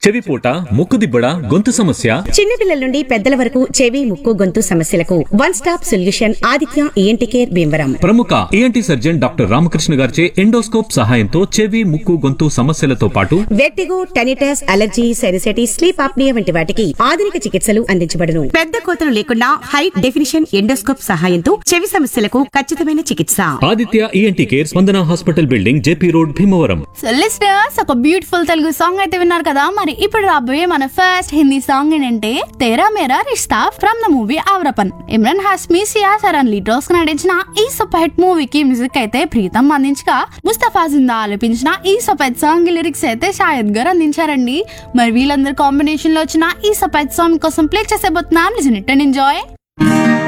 చెవిపోట ముక్కుదిబ్బడ గొంతు సమస్య చిన్నపిల్లల నుండి పెద్దల వరకు చెవి ముక్కు గొంతు సమస్యలకు one stop solution Aditya ENT care Bhimavaram ప్రముఖ ఏఎన్టీ సర్జన్ డాక్టర్ రామకృష్ణ గారిచే ఎండోస్కోప్ సహాయంతో చెవి ముక్కు గొంతు సమస్యలతో పాటు vertigo tinnitus allergy sinusitis sleep apnea వంటి వాటికి ఆధునిక చికిత్సలు అందించబడును పెద్ద కోతలు లేకుండా హై డెఫినిషన్ ఎండోస్కోప్ సహాయంతో చెవి సమస్యలకు ఖచ్చితమైన చికిత్స Aditya ENT care Spandana hospital building JP road Bhimavaram so listeners ఒక బ్యూటిఫుల్ తెలుగు సాంగ్ అయితే విన్నారు కదా మరి ఇప్పుడు రాబోయే మన ఫస్ట్ హిందీ సాంగ్ ఏంటంటే Tera Mera Rishta from the movie Awarapan Emraan Hashmi Shriya Saran leaders నటించిన ఈ సూపర్ హిట్ మూవీకి మ్యూజిక్ అయితే ప్రీతం అందించగా ముస్తఫా జిందా ఆలపించిన ఈ సఫెద్ సాంగ్ లిరిక్స్ అయితే షాయద్ గారు అందించారండి మరి వీళ్ళందరి కాంబినేషన్ లో వచ్చిన ఈ సఫెద్ సాంగ్ కోసం ప్లే చేసేబోతున్నాం లిజన్ ఇట్ అండ్ ఎంజాయ్